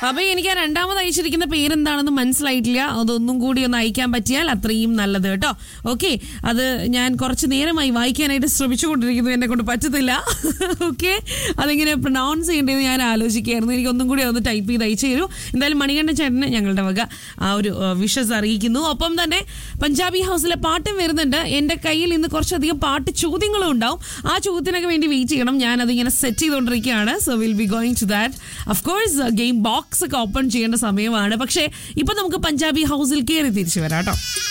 അപ്പൊ എനിക്ക് ആ രണ്ടാമത് അയച്ചിരിക്കുന്ന പേരെന്താണെന്ന് മനസ്സിലായിട്ടില്ല അതൊന്നും കൂടി ഒന്ന് അയക്കാൻ പറ്റിയാൽ അത്രയും നല്ലത് കേട്ടോ ഓക്കെ അത് ഞാൻ കുറച്ച് നേരമായി വായിക്കാനായിട്ട് ശ്രമിച്ചുകൊണ്ടിരിക്കുന്നു എന്നെ കൊണ്ട് പറ്റത്തില്ല ഓക്കെ അതെങ്ങനെ പ്രൊനൗൺസ് ചെയ്യേണ്ടത് ഞാൻ ആലോചിക്കുകയായിരുന്നു എനിക്ക് ഒന്നും കൂടി അതൊന്ന് ടൈപ്പ് ചെയ്ത് അയച്ചു തരൂ എന്തായാലും മണികണ്ഠൻ ചേട്ടന് ഞങ്ങളുടെ വക ആ ഒരു വിഷസ് അറിയിക്കുന്നു ഒപ്പം തന്നെ പഞ്ചാബി ഹൗസിലെ പാട്ടും വരുന്നുണ്ട് എന്റെ കയ്യിൽ ഇന്ന് കുറച്ചധികം പാട്ട് ചോദ്യങ്ങളും ഉണ്ടാവും ആ ചോദ്യത്തിനൊക്കെ വേണ്ടി വെയിറ്റ് ചെയ്യണം ഞാൻ അതിങ്ങനെ സെറ്റ് ചെയ്തുകൊണ്ടിരിക്കുകയാണ് so will be going to that of course game box ഒക്കെ ഓപ്പൺ ചെയ്യേണ്ട സമയമാണ് പക്ഷേ ഇപ്പൊ നമുക്ക് പഞ്ചാബി ഹൗസിൽ കയറി തിരിച്ചു വരാം കേട്ടോ